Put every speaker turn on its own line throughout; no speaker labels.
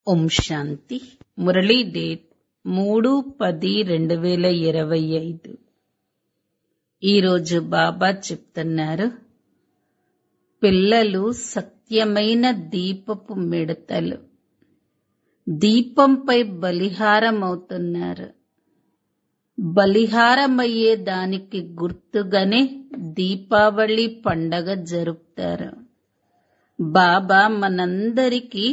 ఓం శాంతి Murali date మూడు పది రెండు వేల ఇరవై ఐదు ఈరోజు బాబా చెప్తున్నారు పిల్లలు సత్యమైన దీపపు మిడతలు దీపంపై బలిహారం అవుతున్నారు బలిహారమయ్యే దానికి గుర్తుగానే దీపావళి పండగ జరుపుతారు బాబా మనందరికీ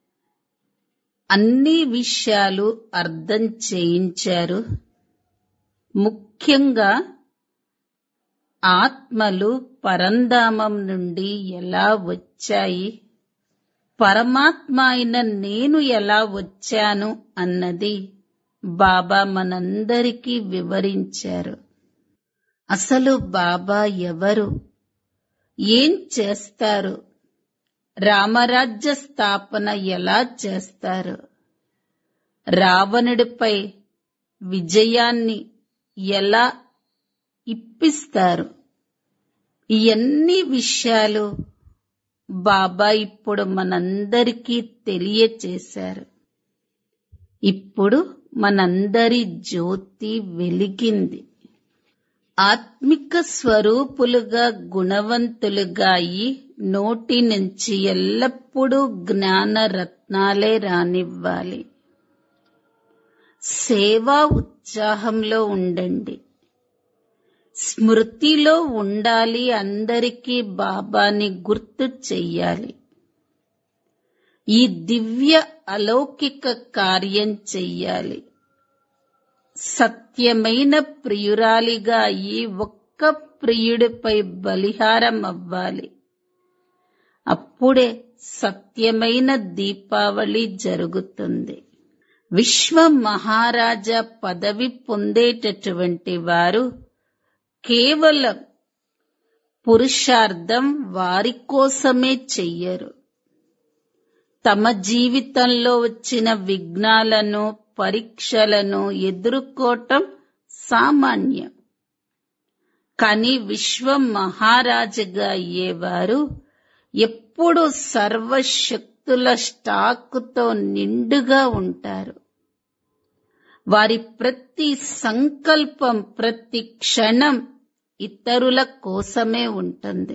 అన్ని విషయాలు అర్థం చేయించారు ముఖ్యంగా ఆత్మలు పరంధామం నుండి ఎలా వచ్చాయి పరమాత్మ అయిన నేను ఎలా వచ్చాను అన్నది బాబా మనందరికీ వివరించారు అసలు బాబా ఎవరు ఏం చేస్తారు రామరాజ్య స్థాపన ఎలా చేస్తారు రావణుడిపై విజయాన్ని ఎలా ఇప్పిస్తారు ఇవన్నీ విషయాలు బాబా ఇప్పుడు మనందరికీ తెలియచేశారు ఇప్పుడు మనందరి జ్యోతి వెలిగింది ఆత్మిక స్వరూపులుగా గుణవంతులుగా అయి నోటి నుంచి ఎల్లప్పుడూ జ్ఞాన రత్నాలే రానివ్వాలి సేవా ఉత్సాహంలో ఉండండి స్మృతిలో ఉండాలి అందరికీ బాబాని గుర్తు చెయ్యాలి ఈ దివ్య అలౌకిక కార్యం చెయ్యాలి సత్యమైన ప్రియురాలిగా అయి ఒక్క ప్రియుడిపై బలిహారం అవ్వాలి అప్పుడే సత్యమైన దీపావళి జరుగుతుంది విశ్వ మహారాజా పదవి పొందేటటువంటి వారు కేవలం పురుషార్థం వారి కోసమే చెయ్యరు తమ జీవితంలో వచ్చిన విఘ్నాలను పరీక్షలను ఎదుర్కోవటం సామాన్యం కానీ విశ్వ మహారాజుగా అయ్యేవారు ఎప్పుడు సర్వశక్తుల స్టాకుతో నిండుగా ఉంటారు వారి ప్రతి సంకల్పం ప్రతి క్షణం ఇతరుల కోసమే ఉంటుంది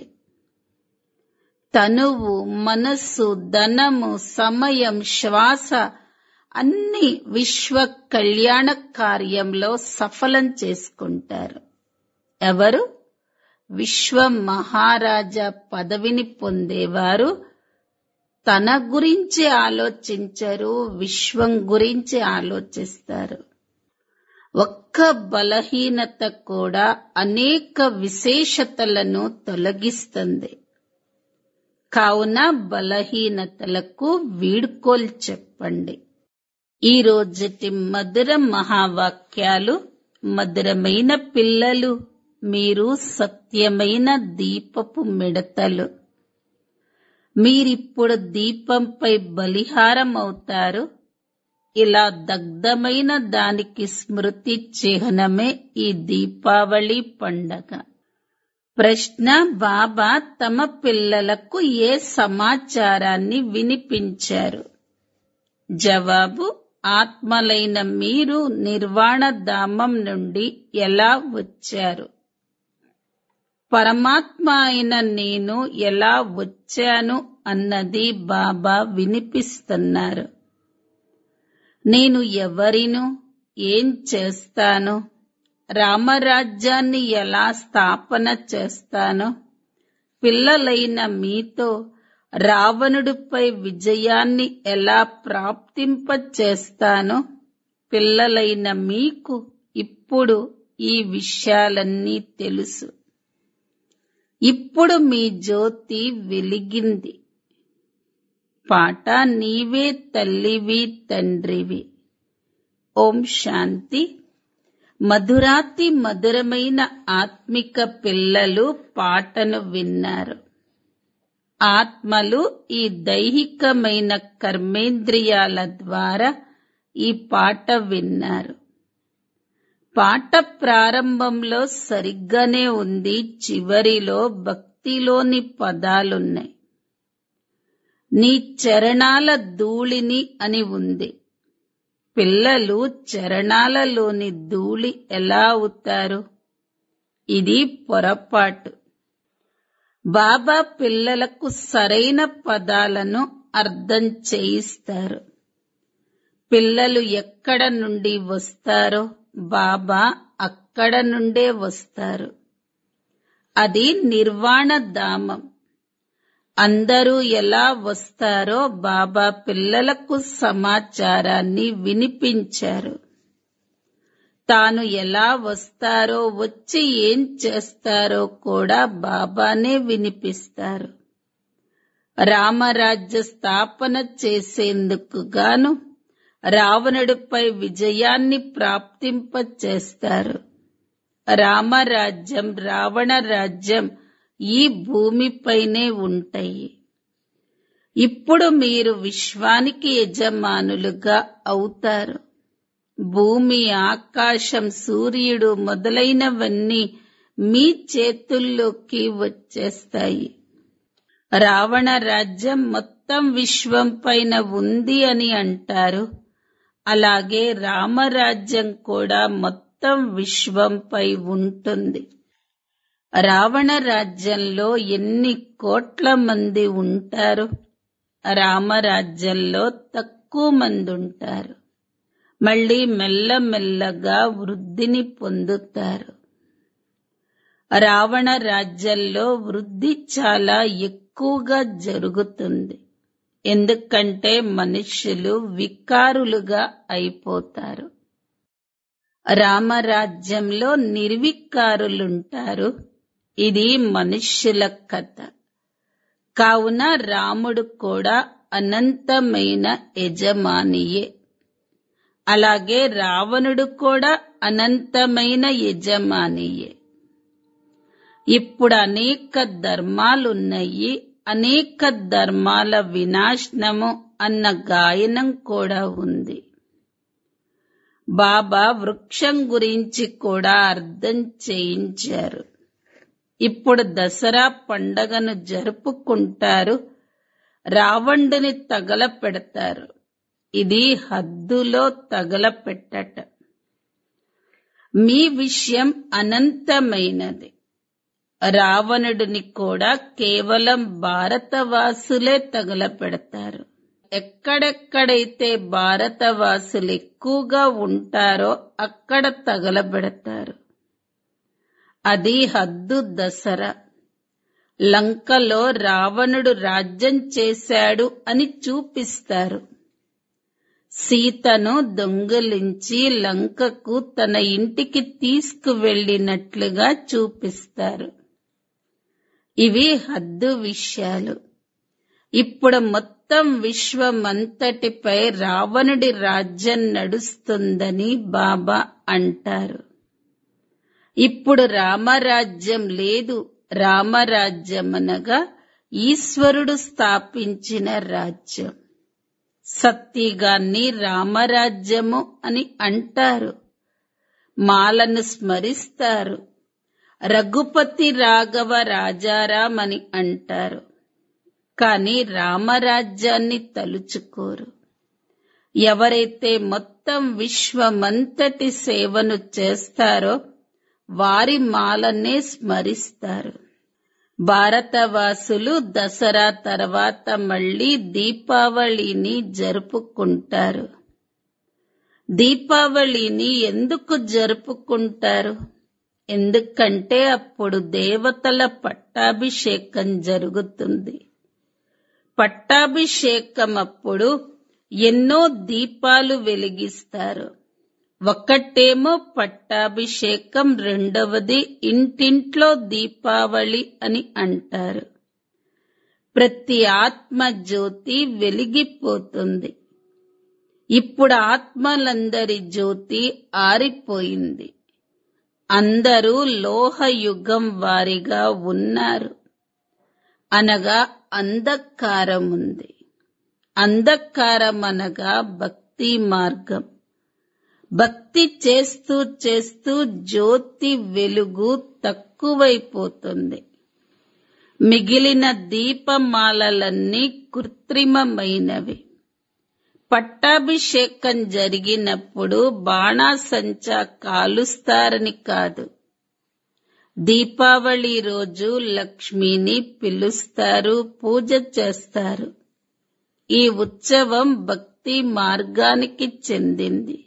తనువు మనస్సు ధనము సమయం శ్వాస అన్ని విశ్వ కళ్యాణ కార్యంలో సఫలం చేసుకుంటారు ఎవరు విశ్వ మహారాజా పదవిని పొందేవారు తన గురించి ఆలోచించరు విశ్వం గురించి ఆలోచిస్తారు ఒక్క బలహీనత కూడా అనేక విశేషతలను తొలగిస్తుంది కావున బలహీనతలకు వీడ్కోలు చెప్పండి ఈ రోజటి మధుర మహావాక్యాలు మధురమైన పిల్లలు మీరు సత్యమైన దీపపు మిడతలు మీరిప్పుడు దీపంపై బలిహారం అవుతారు ఇలా దగ్ధమైన దానికి స్మృతి చిహ్నమే ఈ దీపావళి పండగ ప్రశ్న బాబా తమ పిల్లలకు ఏ సమాచారాన్ని వినిపించారు జవాబు ఆత్మలైన మీరు నిర్వాణ ధామం నుండి ఎలా వచ్చారు పరమాత్మ అయిన నేను ఎలా వచ్చాను అన్నది బాబా వినిపిస్తున్నారు నేను ఎవరిను ఏం చేస్తాను రామరాజ్యాన్ని ఎలా స్థాపన చేస్తాను పిల్లలైన మీతో రావణుడిపై విజయాన్ని ఎలా ప్రాప్తింప చేస్తానో పిల్లలైన మీకు ఇప్పుడు ఈ విషయాలన్నీ తెలుసు ఇప్పుడు మీ జ్యోతి వెలిగింది పాట నీవే తల్లివి తండ్రివి ఓం శాంతి మధురాతి మధురమైన ఆత్మిక పిల్లలు పాటను విన్నారు ఆత్మలు ఈ దైహికమైన కర్మేంద్రియాల ద్వారా ఈ పాట విన్నారు పాట ప్రారంభంలో సరిగ్గానే ఉంది చివరిలో భక్తిలోని పదాలున్నాయి నీ చరణాల ధూళిని అని ఉంది పిల్లలు చరణాలలోని ధూళి ఎలా అవుతారు ఇది పొరపాటు బాబా పిల్లలకు సరైన పదాలను అర్థం చేయిస్తారు పిల్లలు ఎక్కడ నుండి వస్తారో బాబా అక్కడ నుండే వస్తారు అది నిర్వాణ ధామం అందరూ ఎలా వస్తారో బాబా పిల్లలకు సమాచారాన్ని వినిపించారు తాను ఎలా వస్తారో వచ్చి ఏం చేస్తారో కూడా బాబానే వినిపిస్తారు రామరాజ్య స్థాపన చేసేందుకు గాను రావణుడిపై విజయాన్ని ప్రాప్తింప చేస్తారు రామరాజ్యం రావణ రాజ్యం ఈ భూమిపైనే ఉంటాయి ఇప్పుడు మీరు విశ్వానికి యజమానులుగా అవుతారు భూమి ఆకాశం సూర్యుడు మొదలైనవన్నీ మీ చేతుల్లోకి వచ్చేస్తాయి రావణ రాజ్యం మొత్తం విశ్వం పైన ఉంది అని అంటారు అలాగే రామరాజ్యం కూడా మొత్తం విశ్వంపై ఉంటుంది రావణ రాజ్యంలో ఎన్ని కోట్ల మంది ఉంటారు రామరాజ్యంలో తక్కువ మంది ఉంటారు మళ్ళీ మెల్లమెల్లగా వృద్ధిని పొందుతారు రావణ రాజ్యంలో వృద్ధి చాలా ఎక్కువగా జరుగుతుంది ఎందుకంటే మనుష్యులు వికారులుగా అయిపోతారు రామరాజ్యంలో నిర్వికారులుంటారు ఇది మనుష్యుల కథ కావున రాముడు కూడా అనంతమైన యజమానియే అలాగే రావణుడు కూడా అనంతమైన యజమానియే ఇప్పుడు అనేక ధర్మాలున్నాయి అనేక ధర్మాల వినాశనము అన్న గాయనం కూడా ఉంది బాబా వృక్షం గురించి కూడా అర్థం చేయించారు ఇప్పుడు దసరా పండగను జరుపుకుంటారు రావణుని తగలపెడతారు ఇది హద్దులో తగలపెట్టట మీ విషయం అనంతమైనది రావణుడిని కూడా కేవలం భారతవాసులే తగలపెడతారు ఎక్కడెక్కడైతే భారతవాసులు ఎక్కువగా ఉంటారో అక్కడ తగలబెడతారు అది హద్దు దసరా లంకలో రావణుడు రాజ్యం చేశాడు అని చూపిస్తారు సీతను దొంగిలించి లంకకు తన ఇంటికి తీసుకువెళ్ళినట్లుగా చూపిస్తారు ఇవి హద్దు విషయాలు ఇప్పుడు మొత్తం విశ్వమంతటిపై రావణుడి రాజ్యం నడుస్తుందని బాబా అంటారు ఇప్పుడు రామరాజ్యం లేదు రామరాజ్యం అనగా ఈశ్వరుడు స్థాపించిన రాజ్యం సత్తిగాన్ని రామరాజ్యము అని అంటారు మాలను స్మరిస్తారు రఘుపతి రాఘవ రాజారాం అని అంటారు కానీ రామరాజ్యాన్ని తలుచుకోరు ఎవరైతే మొత్తం విశ్వమంతటి సేవను చేస్తారో వారి మాలనే స్మరిస్తారు భారతవాసులు దసరా తర్వాత మళ్ళీ దీపావళిని జరుపుకుంటారు దీపావళిని ఎందుకు జరుపుకుంటారు ఎందుకంటే అప్పుడు దేవతల పట్టాభిషేకం జరుగుతుంది పట్టాభిషేకం అప్పుడు ఎన్నో దీపాలు వెలిగిస్తారు ఒకటేమో పట్టాభిషేకం రెండవది ఇంటింట్లో దీపావళి అని అంటారు ప్రతి ఆత్మ జ్యోతి వెలిగిపోతుంది ఇప్పుడు ఆత్మలందరి జ్యోతి ఆరిపోయింది అందరూ లోహయుగం వారిగా ఉన్నారు అనగా అంధకారం ఉంది అంధకారం అనగా భక్తి మార్గం భక్తి చేస్తూ చేస్తూ జ్యోతి వెలుగు తక్కువైపోతుంది మిగిలిన దీపమాలలన్నీ కృత్రిమమైనవి పట్టాభిషేకం జరిగినప్పుడు బాణాసంచా కాలుస్తారని కాదు దీపావళి రోజు లక్ష్మిని పిలుస్తారు పూజ చేస్తారు ఈ ఉత్సవం భక్తి మార్గానికి చెందింది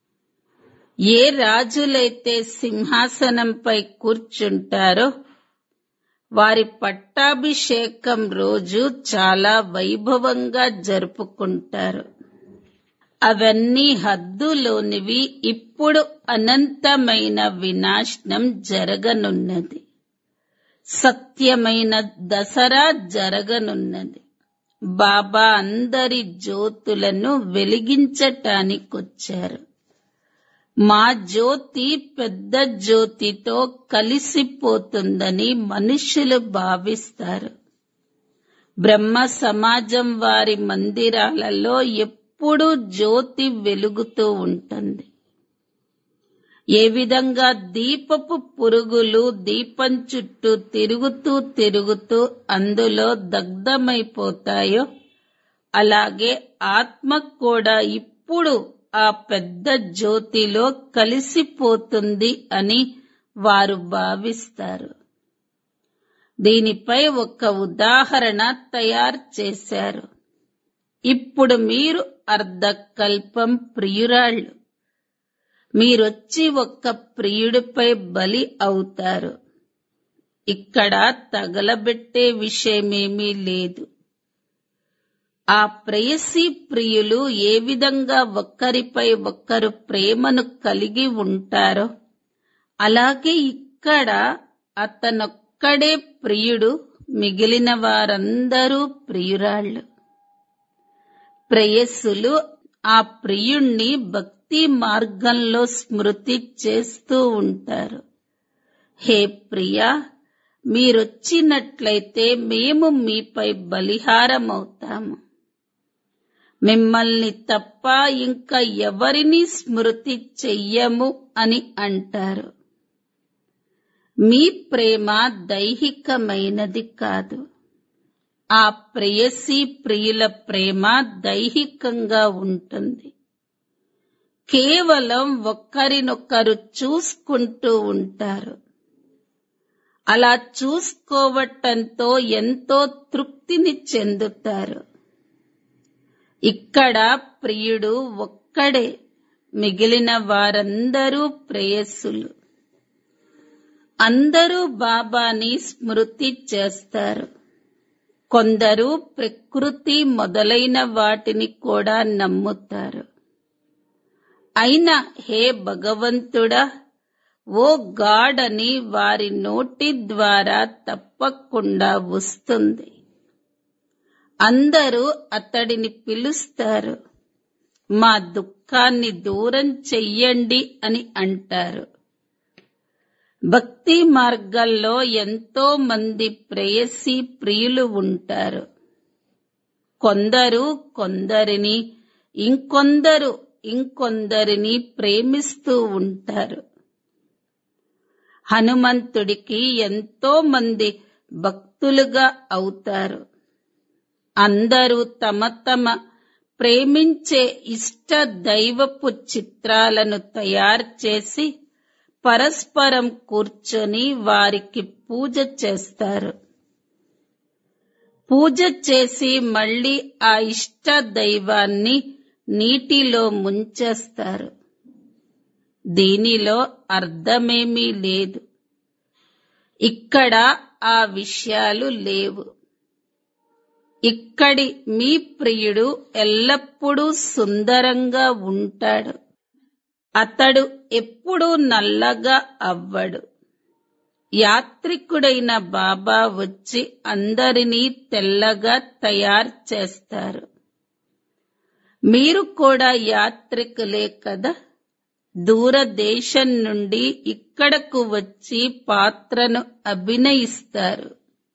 ఏ రాజులైతే సింహాసనంపై కూర్చుంటారో వారి పట్టాభిషేకం రోజు చాలా వైభవంగా జరుపుకుంటారు అవన్నీ హద్దులోనివి ఇప్పుడు అనంతమైన వినాశనం జరగనున్నది సత్యమైన దసరా జరగనున్నది బాబా అందరి జ్యోతులను వెలిగించటానికొచ్చారు మా జ్యోతి పెద్ద జ్యోతితో కలిసిపోతుందని మనుషులు భావిస్తారు బ్రహ్మ సమాజం వారి మందిరాలలో ఎప్పుడూ జ్యోతి వెలుగుతూ ఉంటుంది ఏ విధంగా దీపపు పురుగులు దీపం చుట్టూ తిరుగుతూ తిరుగుతూ అందులో దగ్ధమైపోతాయో అలాగే ఆత్మ కూడా ఇప్పుడు ఆ పెద్ద జ్యోతిలో కలిసిపోతుంది అని వారు భావిస్తారు దీనిపై ఒక ఉదాహరణ తయారు చేశారు ఇప్పుడు మీరు అర్ధకల్పం ప్రియురాళ్ళు మీరొచ్చి ఒక్క ప్రియుడిపై బలి అవుతారు ఇక్కడ తగలబెట్టే విషయమేమీ లేదు ఆ ప్రేయసి ప్రియులు ఏ విధంగా ఒక్కరిపై ఒక్కరు ప్రేమను కలిగి ఉంటారో అలాగే ఇక్కడ అతనొక్కడే ప్రియుడు మిగిలిన వారందరూ ప్రియురాళ్ళు ప్రేయస్సులు ఆ ప్రియుణ్ణి భక్తి మార్గంలో స్మృతి చేస్తూ ఉంటారు హే ప్రియా మీరొచ్చినట్లయితే మేము మీపై బలిహారమవుతాము మిమ్మల్ని తప్ప ఇంకా ఎవరిని స్మృతి చెయ్యము అని అంటారు మీ ప్రేమ దైహికమైనది కాదు ఆ ప్రేయసి ప్రియుల ప్రేమ దైహికంగా ఉంటుంది కేవలం ఒక్కరినొక్కరు చూసుకుంటూ ఉంటారు అలా చూసుకోవటంతో ఎంతో తృప్తిని చెందుతారు ఇక్కడ ప్రియుడు ఒక్కడే మిగిలిన వారందరూ ప్రేయస్సులు అందరూ బాబాని స్మృతి చేస్తారు కొందరు ప్రకృతి మొదలైన వాటిని కూడా నమ్ముతారు అయినా హే భగవంతుడా ఓ గాడ్ అని వారి నోటి ద్వారా తప్పకుండా వస్తుంది అందరూ అతడిని పిలుస్తారు మా దుఃఖాన్ని దూరం చెయ్యండి అని అంటారు భక్తి మార్గాల్లో ఎంతో మంది ప్రేయసి ప్రియులు ఉంటారు కొందరు కొందరిని ఇంకొందరు ఇంకొందరిని ప్రేమిస్తూ ఉంటారు హనుమంతుడికి ఎంతో మంది భక్తులుగా అవుతారు అందరూ తమ తమ ప్రేమించే ఇష్ట దైవపు చిత్రాలను తయారు చేసి పరస్పరం కూర్చొని వారికి పూజ చేస్తారు పూజ చేసి మళ్ళీ ఆ ఇష్ట దైవాన్ని నీటిలో ముంచేస్తారు దీనిలో అర్థమేమీ లేదు ఇక్కడ ఆ విషయాలు లేవు ఇక్కడి మీ ప్రియుడు ఎల్లప్పుడూ సుందరంగా ఉంటాడు అతడు ఎప్పుడూ నల్లగా అవ్వడు యాత్రికుడైన బాబా వచ్చి అందరినీ తెల్లగా తయారు చేస్తారు మీరు కూడా యాత్రికులే కదా దూరదేశం నుండి ఇక్కడకు వచ్చి పాత్రను అభినయిస్తారు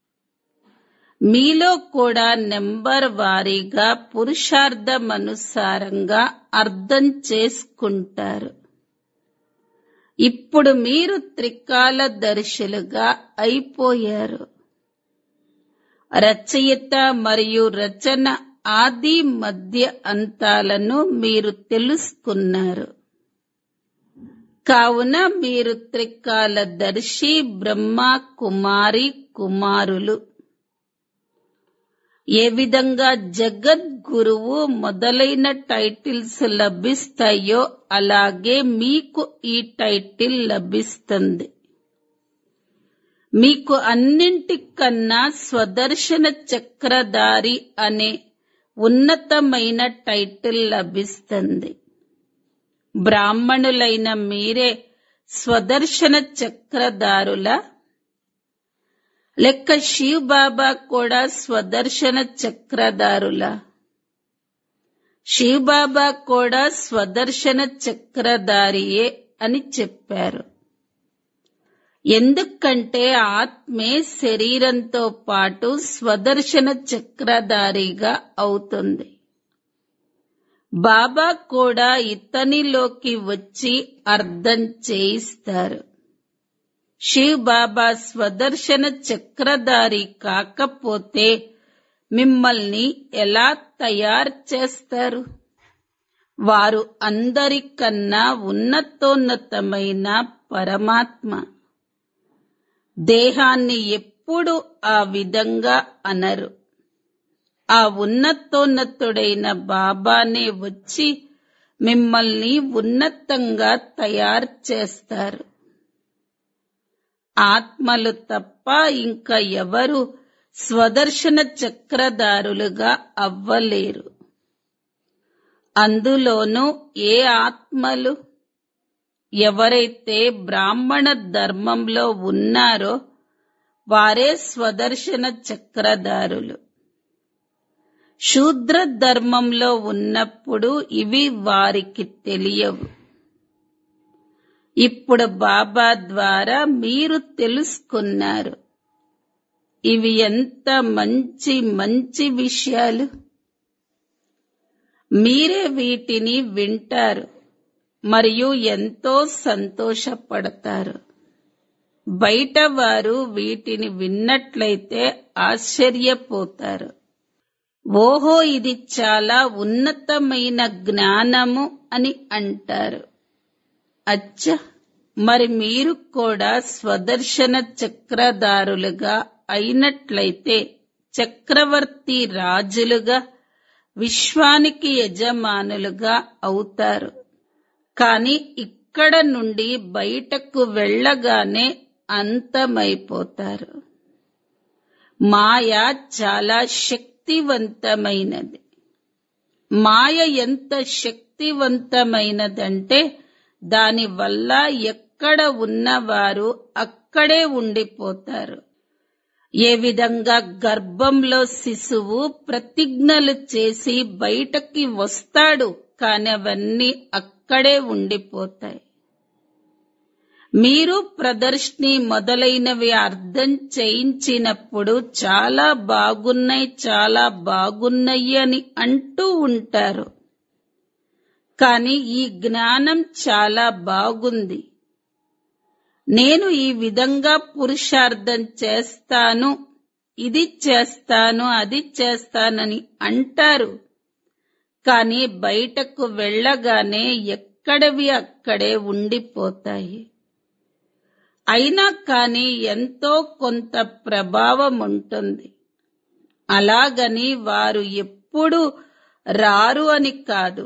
మీలో కూడా నెంబర్ వారీగా పురుషార్థమనుసారంగా అర్థం చేసుకుంటారు ఇప్పుడు మీరు త్రికాల దర్శులుగా అయిపోయారు రచయిత మరియు రచన ఆది మధ్య అంతాలను మీరు తెలుసుకున్నారు కావున మీరు త్రికాలదర్శి బ్రహ్మ కుమారి కుమారులు ఏ విధంగా జగద్గురువు మొదలైన టైటిల్స్ లభిస్తాయో అలాగే మీకు ఈ టైటిల్ లభిస్తుంది మీకు అన్నింటికన్నా స్వదర్శన చక్రధారి అనే ఉన్నతమైన టైటిల్ లభిస్తుంది బ్రాహ్మణులైన మీరే స్వదర్శన చక్రధారుల లెక్క శివ్ బాబా కూడా స్వదర్శన చక్రధారుల శివ్ బాబా కూడా స్వదర్శన చక్రధారియే అని చెప్పారు ఎందుకంటే ఆత్మే శరీరంతో పాటు స్వదర్శన చక్రధారిగా అవుతుంది బాబా కూడా ఇతనిలోకి వచ్చి అర్థం చేయిస్తారు శివ్ బాబా స్వదర్శన చక్రధారి కాకపోతే మిమ్మల్ని ఎలా తయారు చేస్తారు వారు అందరికన్నా ఉన్నతోన్నతమైన పరమాత్మ దేహాన్ని ఎప్పుడు ఆ విధంగా అనరు ఆ ఉన్నతోన్నతుడైన బాబానే వచ్చి మిమ్మల్ని ఉన్నతంగా తయారు చేస్తారు ఆత్మలు తప్ప ఇంకా ఎవరు స్వదర్శన చక్రధారులుగా అవ్వలేరు అందులోనూ ఏ ఆత్మలు ఎవరైతే బ్రాహ్మణ ధర్మంలో ఉన్నారో వారే స్వదర్శన చక్రధారులు శూద్ర ధర్మంలో ఉన్నప్పుడు ఇవి వారికి తెలియవు ఇప్పుడు బాబా ద్వారా మీరు తెలుసుకున్నారు ఇవి ఎంత మంచి మంచి విషయాలు మీరే వీటిని వింటారు మరియు ఎంతో సంతోషపడతారు బయట వారు వీటిని విన్నట్లయితే ఆశ్చర్యపోతారు ఓహో ఇది చాలా ఉన్నతమైన జ్ఞానము అని అంటారు అచ్చ మరి మీరు కూడా స్వదర్శన చక్రధారులుగా అయినట్లయితే చక్రవర్తి రాజులుగా విశ్వానికి యజమానులుగా అవుతారు కాని ఇక్కడ నుండి బయటకు వెళ్ళగానే అంతమైపోతారు మాయ చాలా శక్తివంతమైనది మాయ ఎంత శక్తివంతమైనదంటే దాని వల్ల ఎక్కడ ఉన్నవారు అక్కడే ఉండిపోతారు ఏ విధంగా గర్భంలో శిశువు ప్రతిజ్ఞలు చేసి బయటకి వస్తాడు కాని అవన్నీ అక్కడే ఉండిపోతాయి మీరు ప్రదర్శిని మొదలైనవి అర్థం చేయించినప్పుడు చాలా బాగున్నాయి చాలా బాగున్నాయి అని అంటూ ఉంటారు కానీ ఈ జ్ఞానం చాలా బాగుంది నేను ఈ విధంగా పురుషార్థం చేస్తాను ఇది చేస్తాను అది చేస్తానని అంటారు కానీ బయటకు వెళ్ళగానే ఎక్కడవి అక్కడే ఉండిపోతాయి అయినా కానీ ఎంతో కొంత ప్రభావం ఉంటుంది అలాగని వారు ఎప్పుడు రారు అని కాదు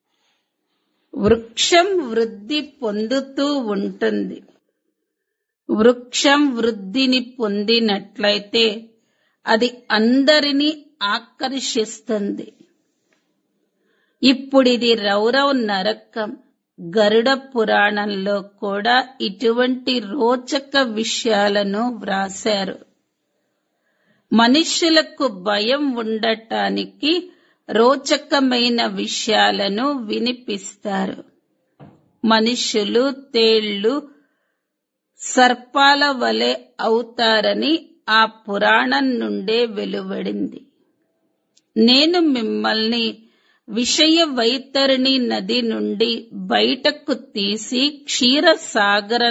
వృక్షం వృద్ధి పొందుతూ ఉంటుంది వృక్షం వృద్ధిని పొందినట్లయితే అది అందరినీ ఆకర్షిస్తుంది ఇప్పుడిది రౌరవ్ నరకం గరుడ పురాణంలో కూడా ఇటువంటి రోచక విషయాలను వ్రాశారు మనుష్యులకు భయం ఉండటానికి రోచకమైన విషయాలను వినిపిస్తారు మనుష్యులు తేళ్లు సర్పాల వలె అవుతారని ఆ పురాణం నుండే వెలువడింది నేను మిమ్మల్ని విషయ వైతరిణి నది నుండి బయటకు తీసి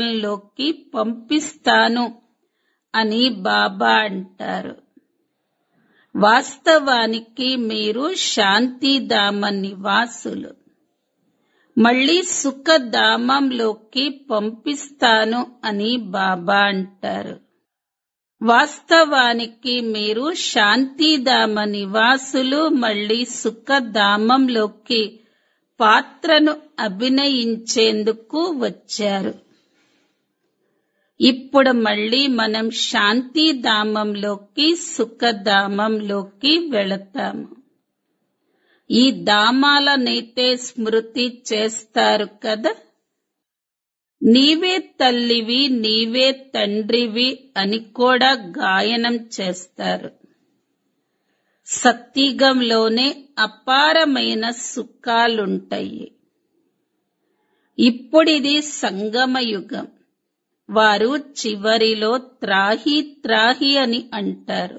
క్షీరసాగరంలోకి పంపిస్తాను అని బాబా అంటారు వాస్తవానికి మీరు శాంతిధామ నివాసులు మళ్ళీ సుఖధామంలోకి పంపిస్తాను అని బాబా అంటారు వాస్తవానికి మీరు శాంతిధామ నివాసులు మళ్ళీ సుఖధామంలోకి పాత్రను అభినయించేందుకు వచ్చారు ఇప్పుడు మళ్ళీ మనం శాంతిధామంలోకి సుఖధామంలోకి వెళతాము ఈ ధామాలనైతే స్మృతి చేస్తారు కదా నీవే తల్లివి నీవే తండ్రివి అని కూడా గాయనం చేస్తారు సత్యుగంలోనే అపారమైన సుఖాలుంటాయి ఇప్పుడిది సంగమయుగం వారు చివరిలో త్రాహి త్రాహి అని అంటారు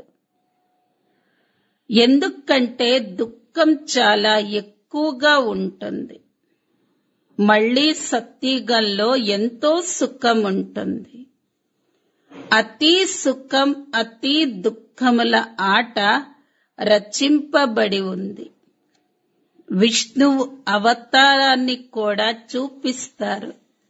ఎందుకంటే దుఃఖం చాలా ఎక్కువగా ఉంటుంది మళ్ళీ సత్యుగంలో ఎంతో సుఖం ఉంటుంది అతి సుఖం అతి దుఃఖముల ఆట రచింపబడి ఉంది విష్ణువు అవతారాన్ని కూడా చూపిస్తారు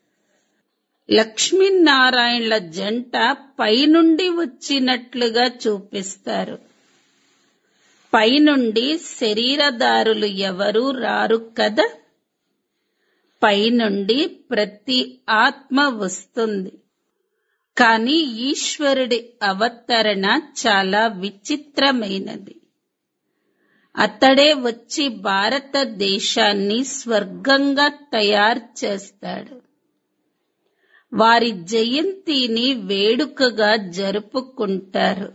లక్ష్మీనారాయణల జంట పైనుండి వచ్చినట్లుగా చూపిస్తారు పైనుండి శరీరదారులు ఎవరు రారు కదా పైనుండి ప్రతి ఆత్మ వస్తుంది కానీ ఈశ్వరుడి అవతరణ చాలా విచిత్రమైనది అతడే వచ్చి భారతదేశాన్ని స్వర్గంగా తయారు చేస్తాడు వారి జయంతిని వేడుకగా జరుపుకుంటారు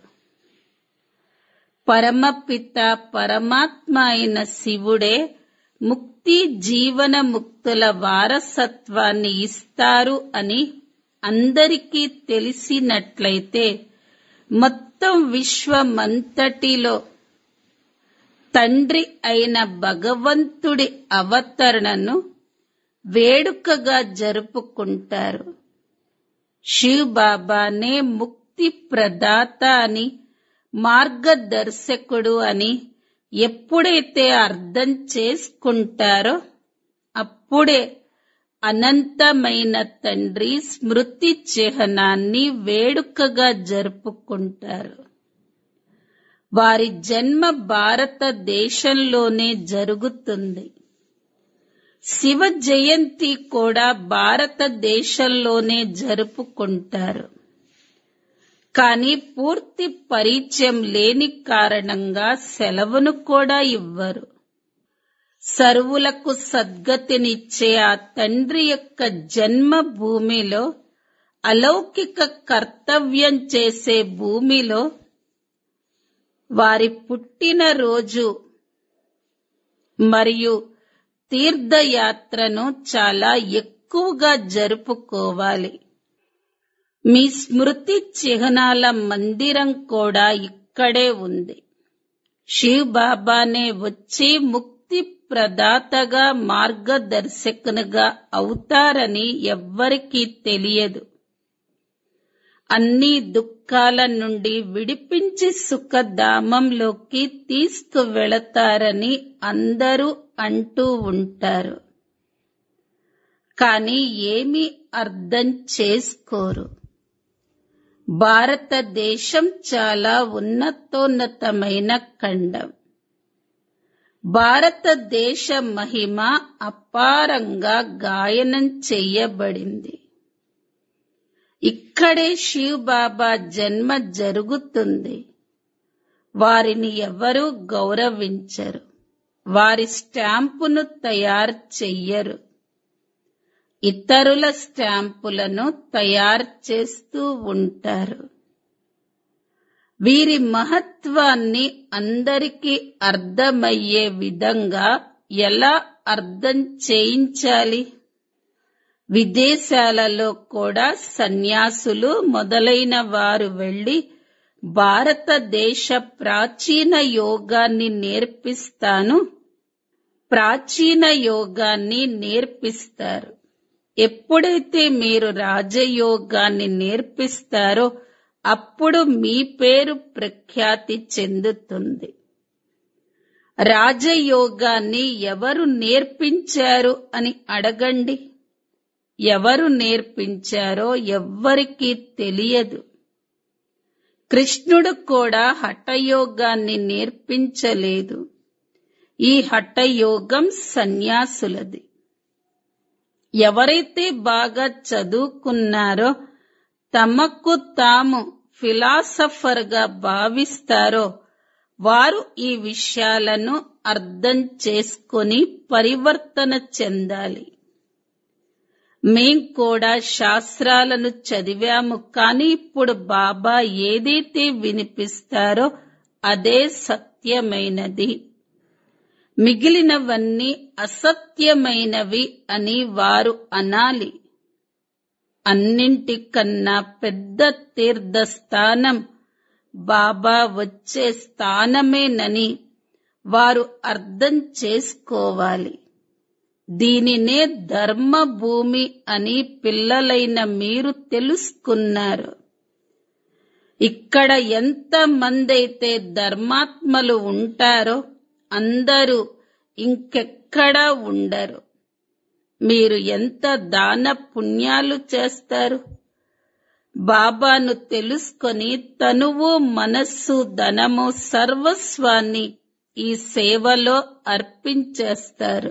పరమపిత పరమాత్మ అయిన శివుడే ముక్తి జీవన ముక్తుల వారసత్వాన్ని ఇస్తారు అని అందరికీ తెలిసినట్లయితే మొత్తం విశ్వమంతటిలో తండ్రి అయిన భగవంతుడి అవతరణను వేడుకగా జరుపుకుంటారు శివ్ బాబానే ముక్తి ప్రదాత అని మార్గదర్శకుడు అని ఎప్పుడైతే అర్థం చేసుకుంటారో అప్పుడే అనంతమైన తండ్రి స్మృతి చిహ్నాన్ని వేడుకగా జరుపుకుంటారు వారి జన్మ భారతదేశంలోనే జరుగుతుంది శివ జయంతి కూడా భారతదేశంలోనే జరుపుకుంటారు కానీ పూర్తి పరిచయం లేని కారణంగా సెలవును కూడా ఇవ్వరు సర్వులకు సద్గతినిచ్చే ఆ తండ్రి యొక్క జన్మ భూమిలో అలౌకిక కర్తవ్యం చేసే భూమిలో వారి పుట్టినరోజు మరియు తీర్థయాత్రను చాలా ఎక్కువగా జరుపుకోవాలి మీ స్మృతి చిహ్నాల మందిరం కూడా ఇక్కడే ఉంది శివ్ బాబానే వచ్చి ముక్తి ప్రదాతగా మార్గదర్శకునిగా అవుతారని ఎవ్వరికీ తెలియదు అన్ని దుఃఖాల నుండి విడిపించి సుఖధామంలోకి తీసుకువెళతారని అందరూ అంటూ ఉంటారు కానీ ఏమీ అర్థం చేసుకోరు భారతదేశం చాలా ఉన్నతోన్నతమైన ఖండం భారతదేశ మహిమ అపారంగా గాయనం చెయ్యబడింది ఇక్కడే శివ్ బాబా జన్మ జరుగుతుంది వారిని ఎవరూ గౌరవించరు వారి స్టాంపును తయారు చెయ్యరు ఇతరుల స్టాంపులను తయారు చేస్తూ ఉంటారు వీరి మహత్వాన్ని అందరికీ అర్థమయ్యే విధంగా ఎలా అర్థం చేయించాలి విదేశాలలో కూడా సన్యాసులు మొదలైన వారు వెళ్లి భారతదేశ ప్రాచీన యోగాన్ని నేర్పిస్తాను ప్రాచీన యోగాన్ని నేర్పిస్తారు ఎప్పుడైతే మీరు రాజయోగాన్ని నేర్పిస్తారో అప్పుడు మీ పేరు ప్రఖ్యాతి చెందుతుంది రాజయోగాన్ని ఎవరు నేర్పించారు అని అడగండి ఎవరు నేర్పించారో ఎవ్వరికీ తెలియదు కృష్ణుడు కూడా హఠయోగాన్ని నేర్పించలేదు ఈ హఠయోగం సన్యాసులది ఎవరైతే బాగా చదువుకున్నారో తమకు తాము ఫిలాసఫర్ గా భావిస్తారో వారు ఈ విషయాలను అర్థం చేసుకొని పరివర్తన చెందాలి మేం కూడా శాస్త్రాలను చదివాము కానీ ఇప్పుడు బాబా ఏదైతే వినిపిస్తారో అదే సత్యమైనది మిగిలినవన్నీ అసత్యమైనవి అని వారు అనాలి అన్నింటికన్నా పెద్ద తీర్థస్థానం బాబా వచ్చే స్థానమేనని వారు అర్థం చేసుకోవాలి దీనినే ధర్మభూమి అని పిల్లలైన మీరు తెలుసుకున్నారు ఇక్కడ ఎంత మందైతే ధర్మాత్మలు ఉంటారో అందరూ ఇంకెక్కడా ఉండరు మీరు ఎంత దాన పుణ్యాలు చేస్తారు బాబాను తెలుసుకొని తనువు మనస్సు ధనము సర్వస్వాన్ని ఈ సేవలో అర్పించేస్తారు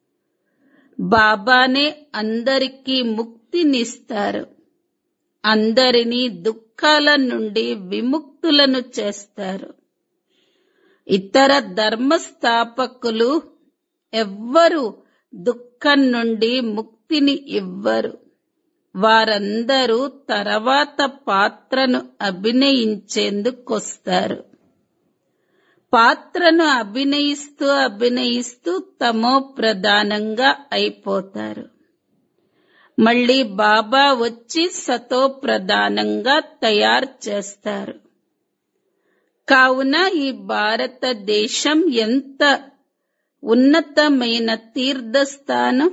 బాబానే అందరికీ ముక్తినిస్తారు అందరినీ దుఃఖాల నుండి విముక్తులను చేస్తారు ఇతర ధర్మస్థాపకులు ఎవ్వరు దుఃఖం నుండి ముక్తిని ఇవ్వరు వారందరూ తర్వాత పాత్రను అభినయించేందుకొస్తారు పాత్రను అభినయిస్తూ అభినయిస్తూ తమో ప్రధానంగా అయిపోతారు మళ్ళీ బాబా వచ్చి సతో ప్రధానంగా తయారు చేస్తారు కావున ఈ భారతదేశం ఎంత ఉన్నతమైన తీర్థస్థానం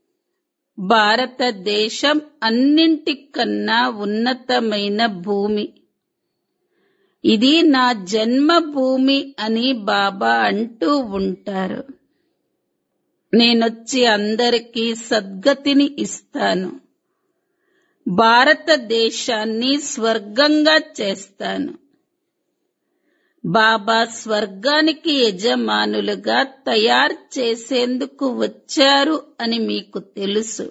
భారతదేశం అన్నింటికన్నా ఉన్నతమైన భూమి ఇది నా జన్మభూమి అని బాబా అంటూ ఉంటారు నేనొచ్చి అందరికీ సద్గతిని ఇస్తాను భారతదేశాన్ని స్వర్గంగా చేస్తాను బాబా స్వర్గానికి యజమానులుగా తయారు చేసేందుకు వచ్చారు అని మీకు తెలుసు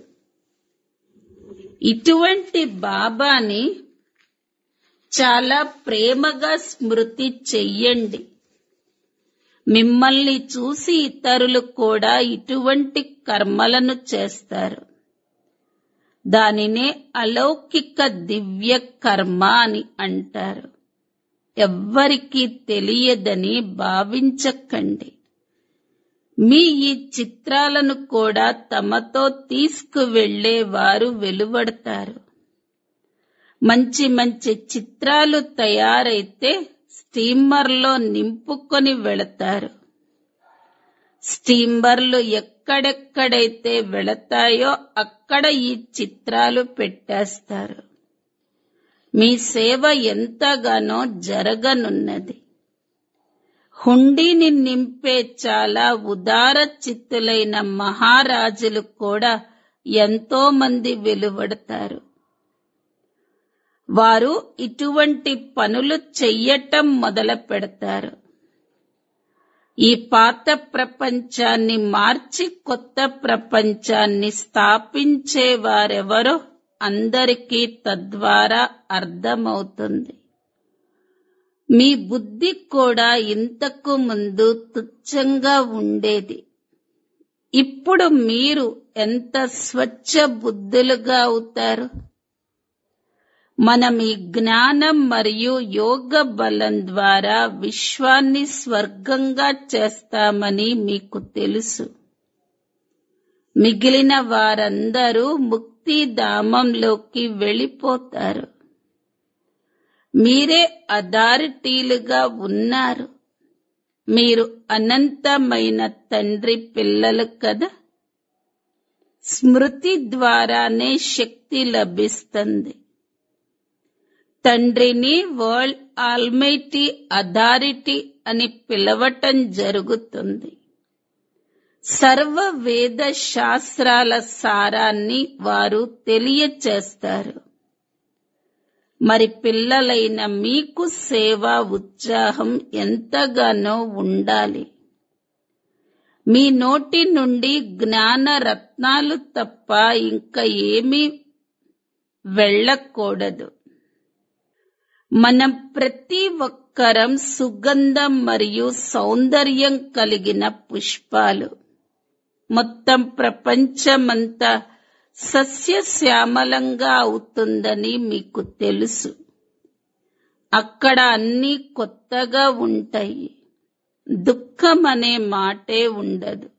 ఇటువంటి బాబాని చాలా ప్రేమగా స్మృతి చెయ్యండి మిమ్మల్ని చూసి ఇతరులు కూడా ఇటువంటి కర్మలను చేస్తారు దానినే అలౌకిక దివ్య కర్మ అని అంటారు ఎవ్వరికీ తెలియదని భావించకండి మీ ఈ చిత్రాలను కూడా తమతో తీసుకువెళ్లే వారు వెలువడతారు మంచి మంచి చిత్రాలు తయారైతే స్టీమర్లో నింపుకొని వెళతారు స్టీమర్లు ఎక్కడెక్కడైతే వెళతాయో అక్కడ ఈ చిత్రాలు పెట్టేస్తారు మీ సేవ ఎంతగానో జరగనున్నది హుండీని నింపే చాలా ఉదార చిత్తులైన మహారాజులు కూడా ఎంతో మంది వెలువడతారు వారు ఇటువంటి పనులు చెయ్యటం మొదలు పెడతారు ఈ పాత ప్రపంచాన్ని మార్చి కొత్త ప్రపంచాన్ని స్థాపించే వారెవరో అందరికీ తద్వారా అర్థమవుతుంది మీ బుద్ధి కూడా ఇంతకు ముందు తుచ్చంగా ఉండేది ఇప్పుడు మీరు ఎంత స్వచ్ఛ బుద్ధులుగా అవుతారు మనం ఈ జ్ఞానం మరియు యోగ బలం ద్వారా విశ్వాన్ని స్వర్గంగా చేస్తామని మీకు తెలుసు మిగిలిన వారందరూ ముక్తిధామంలోకి వెళ్ళిపోతారు మీరే అథారిటీలుగా ఉన్నారు మీరు అనంతమైన తండ్రి పిల్లలు కదా స్మృతి ద్వారానే శక్తి లభిస్తుంది తండ్రిని వరల్డ్ ఆల్మైటీ అథారిటీ అని పిలవటం జరుగుతుంది సర్వ వేద శాస్త్రాల సారాన్ని వారు తెలియచేస్తారు మరి పిల్లలైన మీకు సేవా ఉత్సాహం ఎంతగానో ఉండాలి మీ నోటి నుండి జ్ఞాన రత్నాలు తప్ప ఇంకా ఏమీ వెళ్ళకూడదు మనం ప్రతి ఒక్కరం సుగంధం మరియు సౌందర్యం కలిగిన పుష్పాలు మొత్తం ప్రపంచమంతా సస్యశ్యామలంగా అవుతుందని మీకు తెలుసు అక్కడ అన్నీ కొత్తగా ఉంటాయి దుఃఖం అనే మాటే ఉండదు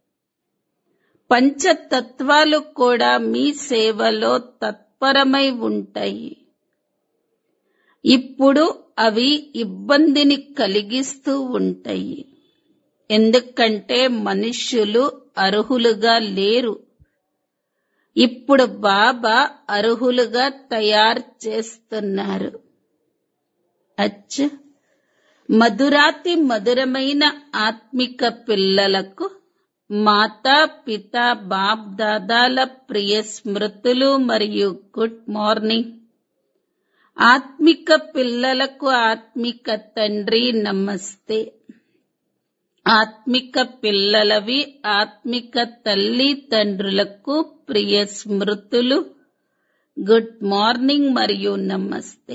పంచతత్వాలు కూడా మీ సేవలో తత్పరమై ఉంటాయి ఇప్పుడు అవి ఇబ్బందిని కలిగిస్తూ ఉంటాయి ఎందుకంటే మనుష్యులు అర్హులుగా లేరు ఇప్పుడు బాబా అర్హులుగా తయారు చేస్తున్నారు అచ్చ మధురాతి మధురమైన ఆత్మిక పిల్లలకు మాతా పిత బాప్ దాదాల ప్రియ స్మృతులు మరియు గుడ్ మార్నింగ్ ఆత్మిక పిల్లలకు ఆత్మిక తండ్రి నమస్తే ఆత్మిక పిల్లలవి ఆత్మిక తల్లి తండ్రులకు ప్రియ స్మృతులు గుడ్ మార్నింగ్ మరియు నమస్తే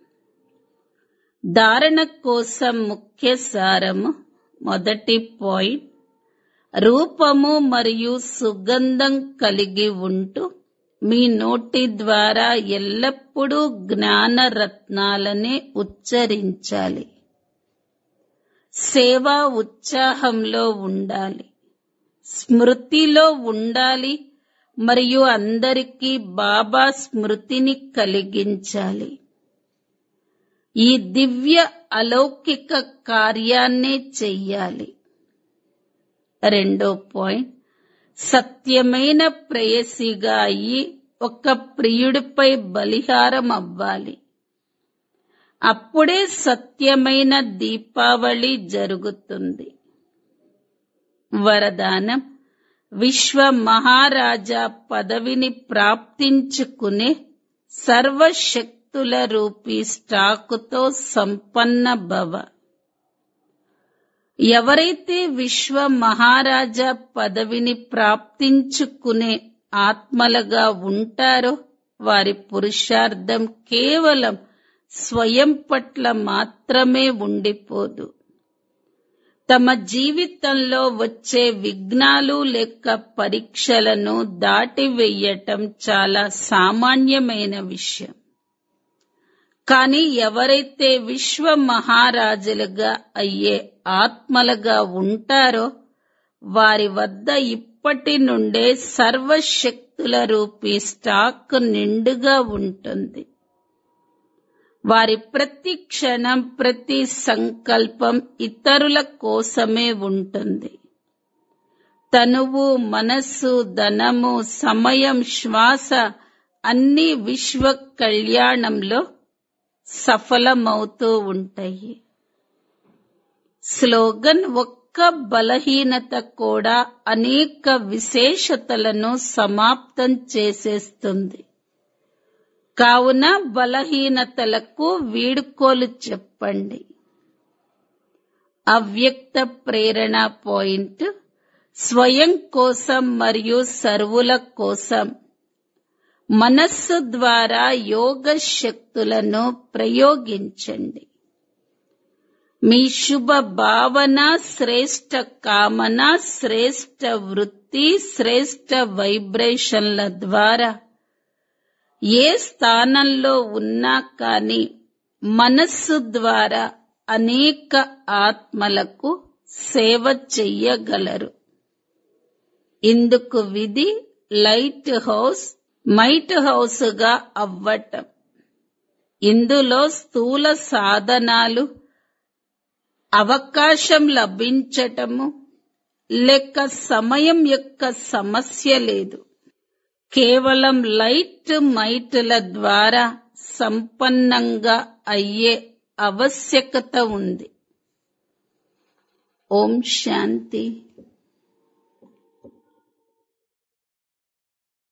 ధారణ కోసం ముఖ్య సారము మొదటి పాయింట్ రూపము మరియు సుగంధం కలిగి ఉంటూ మీ నోటి ద్వారా ఎల్లప్పుడూ జ్ఞాన రత్నాలనే ఉచ్చరించాలి సేవా ఉత్సాహంలో ఉండాలి స్మృతిలో ఉండాలి మరియు అందరికీ బాబా స్మృతిని కలిగించాలి ఈ దివ్య అలౌకిక కార్యాన్నే చెయ్యాలి రెండో పాయింట్ సత్యమైన ప్రేయసిగా అయి ఒక ప్రియుడిపై బలిహారం అవ్వాలి అప్పుడే సత్యమైన దీపావళి జరుగుతుంది వరదానం విశ్వ మహారాజా పదవిని ప్రాప్తించుకునే సర్వశక్తుల రూపీ స్టాకుతో సంపన్న భవ ఎవరైతే విశ్వ మహారాజా పదవిని ప్రాప్తించుకునే ఆత్మలుగా ఉంటారో వారి పురుషార్థం కేవలం స్వయం పట్ల మాత్రమే ఉండిపోదు తమ జీవితంలో వచ్చే విఘ్నాలు లేక పరీక్షలను దాటివేయటం చాలా సామాన్యమైన విషయం కానీ ఎవరైతే విశ్వ మహారాజులుగా అయ్యే ఆత్మలుగా ఉంటారో వారి వద్ద ఇప్పటి నుండే సర్వశక్తుల రూపీ స్టాక్ నిండుగా ఉంటుంది వారి ప్రతి క్షణం ప్రతి సంకల్పం ఇతరుల కోసమే ఉంటుంది తనువు మనస్సు ధనము సమయం శ్వాస అన్ని విశ్వ కళ్యాణంలో సఫలమవుతూ ఉంటాయి స్లోగన్ ఒక్క బలహీనత కూడా అనేక విశేషతలను సమాప్తం చేసేస్తుంది కావున బలహీనతలకు వీడుకోలు చెప్పండి అవ్యక్త ప్రేరణ పాయింట్ స్వయం కోసం మరియు సర్వుల కోసం మనస్సు ద్వారా యోగ శక్తులను ప్రయోగించండి మీ శుభ భావన శ్రేష్ట కామన శ్రేష్ట వృత్తి శ్రేష్ట వైబ్రేషన్ల ద్వారా ఏ స్థానంలో ఉన్నా కానీ మనస్సు ద్వారా అనేక ఆత్మలకు సేవ చెయ్యగలరు ఇందుకు విధి లైట్ హౌస్ మైట్ హౌస్గా అవ్వటం ఇందులో స్థూల సాధనాలు అవకాశం లభించటము లేక సమయం యొక్క సమస్య లేదు కేవలం లైట్ మైట్ల ద్వారా సంపన్నంగా అయ్యే ఆవశ్యకత ఉంది ఓం శాంతి